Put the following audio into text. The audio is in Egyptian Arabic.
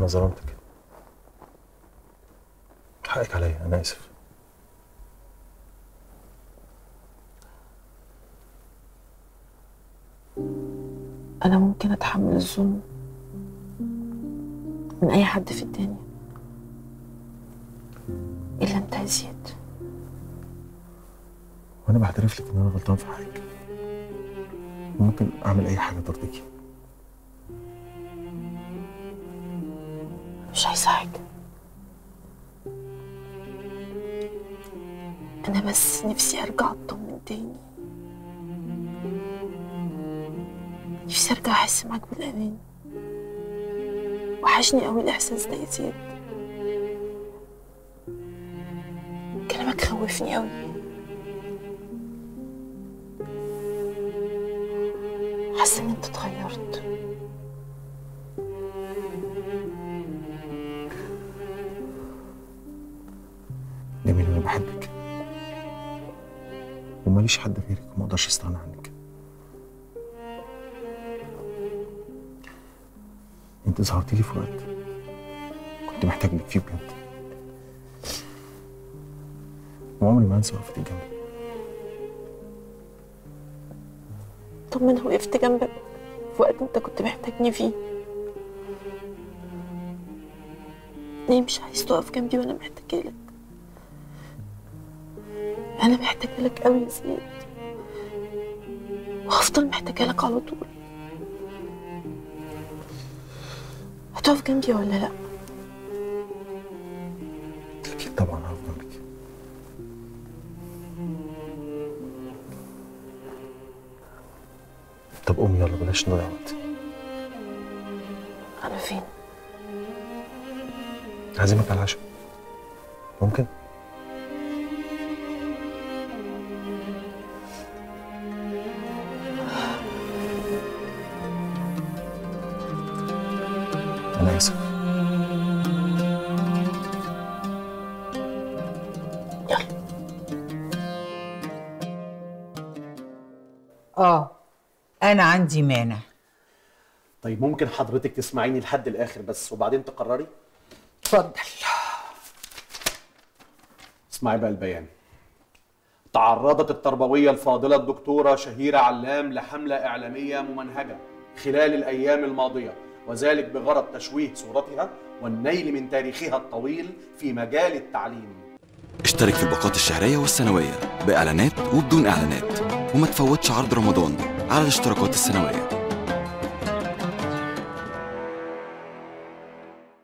انا ظلمتك حقك عليا انا اسف أنا ممكن أتحمل الظلم من أي حد في الدنيا إلا أنت يا زياد وانا بعترف لك ان انا غلطان في حقك ممكن اعمل اي حاجه ترضيكي مش عايزة حاجة أنا بس نفسي أرجع أطمن تاني نفسي أرجع أحس معاك بالأمان وحشني أوي الإحساس ده يا زياد كلامك خوفني أوي حاسة إن أنت اتغيرت جميل انا بحبك وماليش حد غيرك وما اقدرش استغنى عنك انت ظهرت لي في وقت كنت محتاج لك فيه بجد وعمري ما انسى وقفتك جنبي طب ما انا وقفت جنبك في وقت انت كنت محتاجني فيه ليه مش عايز تقف جنبي وانا محتاجه لك انا محتاجه لك قوي يا زياد وهفضل محتاجه لك على طول هتقف جنبي ولا لا اكيد طبعا هقف جنبك طب قومي يلا بلاش نضيع وقت انا فين هعزمك على العشاء ممكن انا اسف يلا اه انا عندي مانع طيب ممكن حضرتك تسمعيني لحد الاخر بس وبعدين تقرري اتفضل اسمعي بقى البيان تعرضت التربوية الفاضلة الدكتورة شهيرة علام لحملة إعلامية ممنهجة خلال الأيام الماضية وذلك بغرض تشويه صورتها والنيل من تاريخها الطويل في مجال التعليم اشترك في الباقات الشهرية والسنوية بإعلانات وبدون إعلانات وما تفوتش عرض رمضان على الاشتراكات السنوية